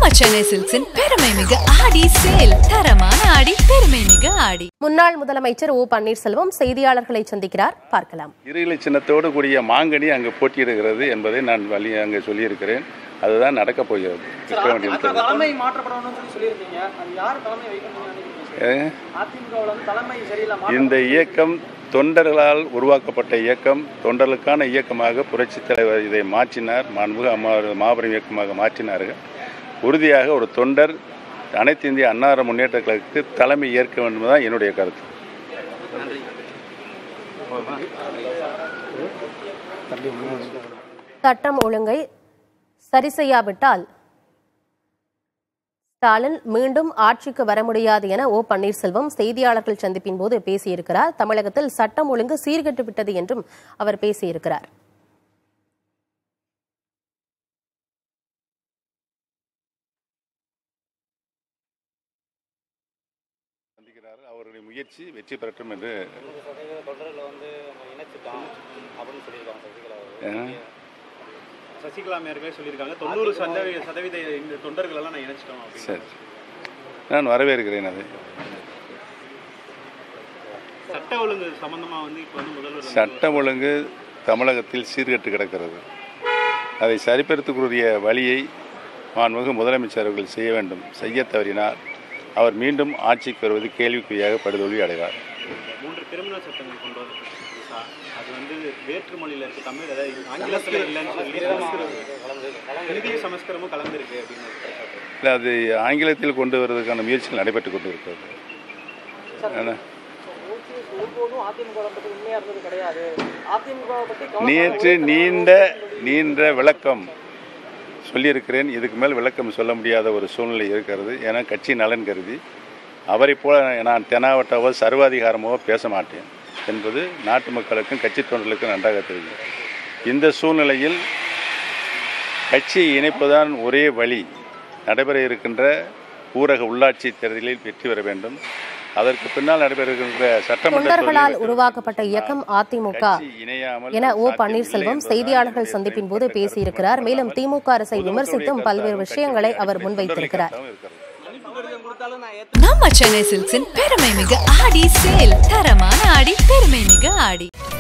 நம்ம சென்னை சில்க்ஸின் பெருமை மிக ஆடி சேல் தரமான ஆடி பெருமை மிக ஆடி முன்னாள் முதலமைச்சர் ஓ பன்னீர்செல்வம் செய்தியாளர்களை சந்திக்கிறார் பார்க்கலாம் இருளை சின்னத்தோடு கூடிய மாங்கனி அங்கு போட்டியிடுகிறது என்பதை நான் வழி அங்கே சொல்லியிருக்கிறேன் அதுதான் நடக்கப் போகிறது இருக்க வேண்டியிருக்கிறது தலைமை மாற்றப்படணும்னு சொல்லி சொல்லியிருந்தீங்க அது யார் தலைமை வைக்கணும்னு நினைக்கிறீங்க ஏ, அதிமுகவில் வந்து தலைமை சரியில்லை மாற்ற இந்த இயக்கம் தொண்டர்களால் உருவாக்கப்பட்ட இயக்கம் தொண்டர்களுக்கான இயக்கமாக புரட்சித் தலைவர் இதை மாற்றினார் மாண்புக அம்மா மாபெரும் இயக்கமாக மாற்றினார்கள் உறுதியாக ஒரு தொண்டர் அனைத்து இந்திய அன்னார முன்னேற்ற கழகத்துக்கு தலைமை ஏற்க வேண்டும் தான் என்னுடைய கருத்து சட்டம் ஒழுங்கை சரி செய்யாவிட்டால் ஸ்டாலின் மீண்டும் ஆட்சிக்கு வர முடியாது என ஓ பன்னீர்செல்வம் செய்தியாளர்கள் சந்திப்பின் போது பேசியிருக்கிறார் தமிழகத்தில் சட்டம் ஒழுங்கு சீர்கெட்டு விட்டது என்றும் அவர் பேசியிருக்கிறார் சந்திக்கிறார்கள் அவருடைய முயற்சி வெற்றி பெறட்டும் என்று தொடரில் வந்து நம்ம இணைச்சிட்டோம் அப்படின்னு சொல்லியிருக்காங்க சசிகலா அவர்கள். ஏன்னா, சசிகலா மேயர்களே சொல்லியிருக்காங்க தொண்ணூறு சதவீத சதவீத இந்த தொண்டர்கள் எல்லாம் நான் இணைச்சிட்டோம் அப்படின்னு சரி நான் வரவேற்கிறேன் அதை சட்ட ஒழுங்கு சம்பந்தமா வந்து இப்போ வந்து முதல்வர் வந்து சட்டம் ஒழுங்கு தமிழகத்தில் சீர்கெட்டு கிடக்கிறது அதை சரிப்படுத்தக்கூடிய வழியை மாண்புமிகு முதலமைச்சர் அவர்கள் செய்ய வேண்டும் செய்ய தவறினால் அவர் மீண்டும் ஆட்சிக்கு வருவது கேள்விக்குறியாக படுதோல்வி அடைவார் மூன்று கிரிமினல் சட்டங்கள் கொண்டு வரப்பட்டு புதுசா அது வந்து வேற்று மொழியில இருக்கு தமிழ் அதாவது ஆங்கிலத்தில் இல்லைன்னு சொல்லி ஹிந்தி சமஸ்கிரமும் கலந்துருக்கு அப்படின்னு ஒரு குற்றச்சாட்டு. இல்லை அது ஆங்கிலத்தில் கொண்டு வருவதற்கான முயற்சிகள் நடைபெற்று கொண்டு இருக்கிறது ஏன்னா, ஒருபோதும் அதிமுக பற்றி உண்மையா இருந்தது கிடையாது அதிமுக பற்றி கவலை- நேற்று நீண்ட நீண்ட விளக்கம் சொல்லியிருக்கிறேன் இதுக்கு மேல் விளக்கம் சொல்ல முடியாத ஒரு சூழ்நிலை இருக்கிறது ஏன்னா கட்சி நலன் கருதி அவரைப் போல நான் தெனாவட்டாவோ சர்வாதிகாரமோ பேச மாட்டேன் என்பது நாட்டு மக்களுக்கும் கட்சி தொண்டர்களுக்கும் நன்றாக தெரியும் இந்த சூழ்நிலையில் கட்சியை இணைப்பதுதான் ஒரே வழி நடைபெற இருக்கின்ற ஊரக உள்ளாட்சி தேர்தலில் வெற்றி பெற வேண்டும் அதற்கு பின்னால் நடைபெற இருக்கின்ற சட்டமன்ற தொண்டர்களால் தேர்தலில் உருவாக்கப்பட்ட இயக்கம் அதிமுக கட்சி இணையாமல் என ஓ சாத்தியமில்லை பன்னீர்செல்வம் என்பதுதான் செய்தியாளர்கள் என்னுடைய சந்திப்பின் போது தனிப்பட்ட பேசியிருக்கிறார் கருத்து மேலும் மட்டுமல்லாமல் திமுக அரசை பொதுமக்களுடைய விமர்சித்தும் பல்வேறு கருத்தாகவும் விஷயங்களை அவர் கட்சியுடைய முன்வைத்திருக்கிறார் கருத்தாகவும் இருக்கிறது நம்ம சென்னை சில்க்ஸின் பெருமை மிக ஆடி சேல் தரமான ஆடி பெருமை மிக ஆடி